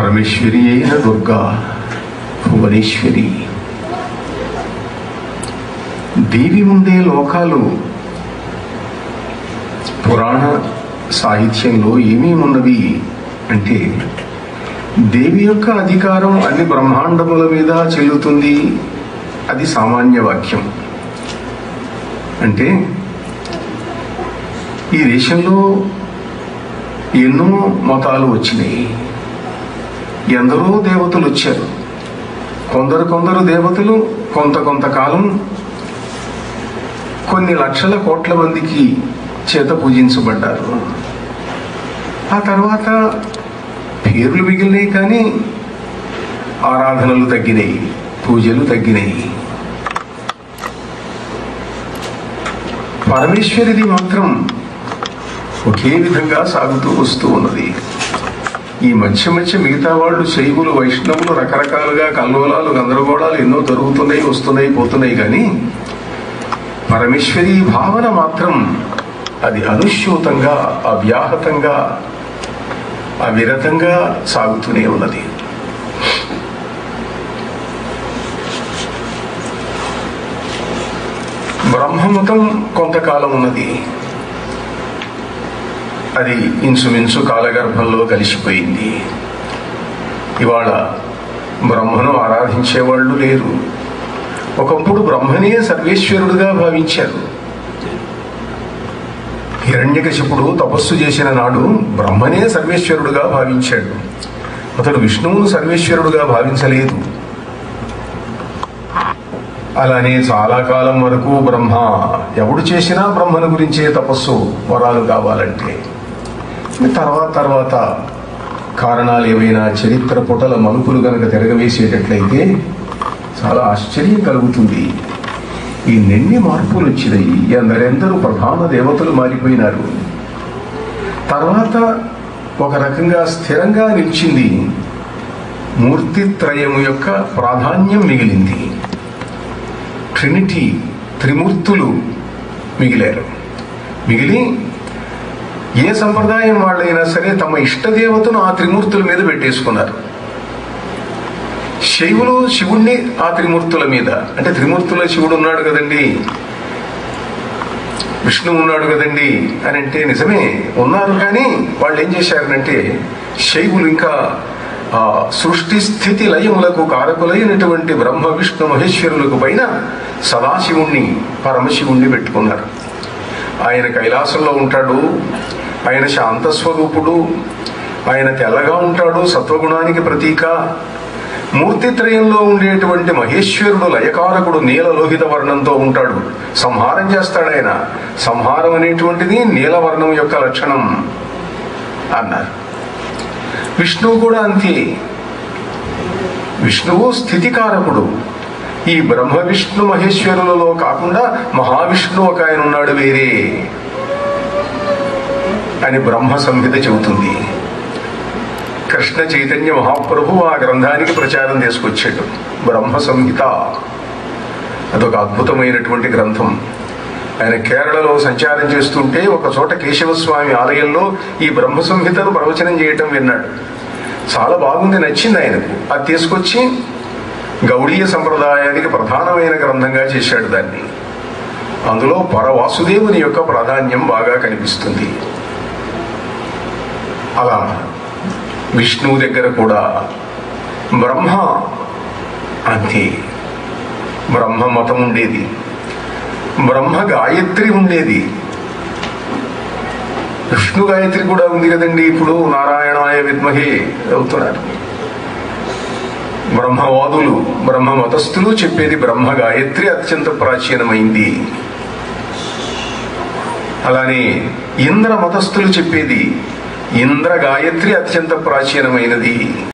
పరమేశ్వరి అయిన దుర్గా భువనేశ్వరి దేవి ఉండే లోకాలు పురాణ సాహిత్యంలో ఏమేమి ఉన్నవి అంటే దేవి యొక్క అధికారం అన్ని బ్రహ్మాండముల మీద చెల్లుతుంది అది సామాన్య వాక్యం అంటే ఈ దేశంలో ఎన్నో మతాలు వచ్చినాయి ఎందరో దేవతలు వచ్చారు కొందరు కొందరు దేవతలు కొంత కొంతకాలం కొన్ని లక్షల కోట్ల మందికి చేత పూజించబడ్డారు ఆ తర్వాత పేర్లు మిగిలినాయి కానీ ఆరాధనలు తగ్గినాయి పూజలు తగ్గినాయి పరమేశ్వరిది మాత్రం ఒకే విధంగా సాగుతూ వస్తూ ఉన్నది ఈ మధ్య మధ్య మిగతా వాళ్ళు శైవులు వైష్ణవులు రకరకాలుగా కల్లోలాలు గందరగోళాలు ఎన్నో జరుగుతున్నాయి వస్తున్నాయి పోతున్నాయి కానీ పరమేశ్వరి భావన మాత్రం అది అనుస్యూతంగా అవ్యాహతంగా అవిరతంగా సాగుతూనే ఉన్నది బ్రహ్మమతం కొంతకాలం ఉన్నది అది ఇంచుమించు కాలగర్భంలో కలిసిపోయింది ఇవాళ బ్రహ్మను ఆరాధించే వాళ్ళు లేరు ఒకప్పుడు బ్రహ్మనే సర్వేశ్వరుడుగా భావించారు హిరణ్యకశిపుడు తపస్సు చేసిన నాడు బ్రహ్మనే సర్వేశ్వరుడుగా భావించాడు అతడు విష్ణువును సర్వేశ్వరుడుగా భావించలేదు అలానే చాలా కాలం వరకు బ్రహ్మ ఎవడు చేసినా బ్రహ్మను గురించే తపస్సు వరాలు కావాలంటే తర్వాత తర్వాత కారణాలు ఏవైనా చరిత్ర పుటల మలుపులు గనక తిరగవేసేటట్లయితే చాలా ఆశ్చర్యం కలుగుతుంది ఈ నిండి మార్పులు వచ్చినాయి ఎందరెందరూ ప్రధాన దేవతలు మారిపోయినారు తర్వాత ఒక రకంగా స్థిరంగా నిలిచింది మూర్తిత్రయము యొక్క ప్రాధాన్యం మిగిలింది ట్రినిటీ త్రిమూర్తులు మిగిలారు మిగిలి ఏ సంప్రదాయం వాళ్ళైనా సరే తమ ఇష్టదేవతను ఆ త్రిమూర్తుల మీద పెట్టేసుకున్నారు శైవులు శివుణ్ణి ఆ త్రిమూర్తుల మీద అంటే త్రిమూర్తుల శివుడు ఉన్నాడు కదండి విష్ణు ఉన్నాడు కదండి అని అంటే నిజమే ఉన్నారు కానీ వాళ్ళు ఏం చేశారనంటే శైవులు ఇంకా ఆ సృష్టి స్థితి లయములకు కారకులైనటువంటి బ్రహ్మ విష్ణు మహేశ్వరులకు పైన సదాశివుణ్ణి పరమశివుణ్ణి పెట్టుకున్నారు ఆయన కైలాసంలో ఉంటాడు ఆయన శాంతస్వరూపుడు ఆయన తెల్లగా ఉంటాడు సత్వగుణానికి ప్రతీక మూర్తిత్రయంలో ఉండేటువంటి మహేశ్వరుడు లయకారకుడు నీల లోహిత వర్ణంతో ఉంటాడు సంహారం చేస్తాడు ఆయన సంహారం అనేటువంటిది నీలవర్ణం యొక్క లక్షణం అన్నారు విష్ణువు కూడా అంతే విష్ణువు స్థితికారకుడు ఈ బ్రహ్మ విష్ణు మహేశ్వరులలో కాకుండా మహావిష్ణు ఒక ఆయన ఉన్నాడు వేరే అని బ్రహ్మ సంహిత చెబుతుంది కృష్ణ చైతన్య మహాప్రభు ఆ గ్రంథానికి ప్రచారం తీసుకొచ్చాడు బ్రహ్మ సంహిత అదొక అద్భుతమైనటువంటి గ్రంథం ఆయన కేరళలో సంచారం చేస్తుంటే ఒక చోట కేశవస్వామి ఆలయంలో ఈ బ్రహ్మ సంహితను ప్రవచనం చేయటం విన్నాడు చాలా బాగుంది నచ్చింది ఆయనకు అది తీసుకొచ్చి గౌడీయ సంప్రదాయానికి ప్రధానమైన గ్రంథంగా చేశాడు దాన్ని అందులో పరవాసుదేవుని యొక్క ప్రాధాన్యం బాగా కనిపిస్తుంది అలా విష్ణువు దగ్గర కూడా బ్రహ్మ అంతే బ్రహ్మ మతం ఉండేది బ్రహ్మ గాయత్రి ఉండేది విష్ణు గాయత్రి కూడా ఉంది కదండి ఇప్పుడు నారాయణాయ విద్మహే అవుతున్నారు బ్రహ్మవాదులు బ్రహ్మ మతస్థులు చెప్పేది బ్రహ్మ గాయత్రి అత్యంత ప్రాచీనమైంది అలానే ఇంద్ర మతస్థులు చెప్పేది ఇంద్ర గాయత్రి అత్యంత ప్రాచీనమైనది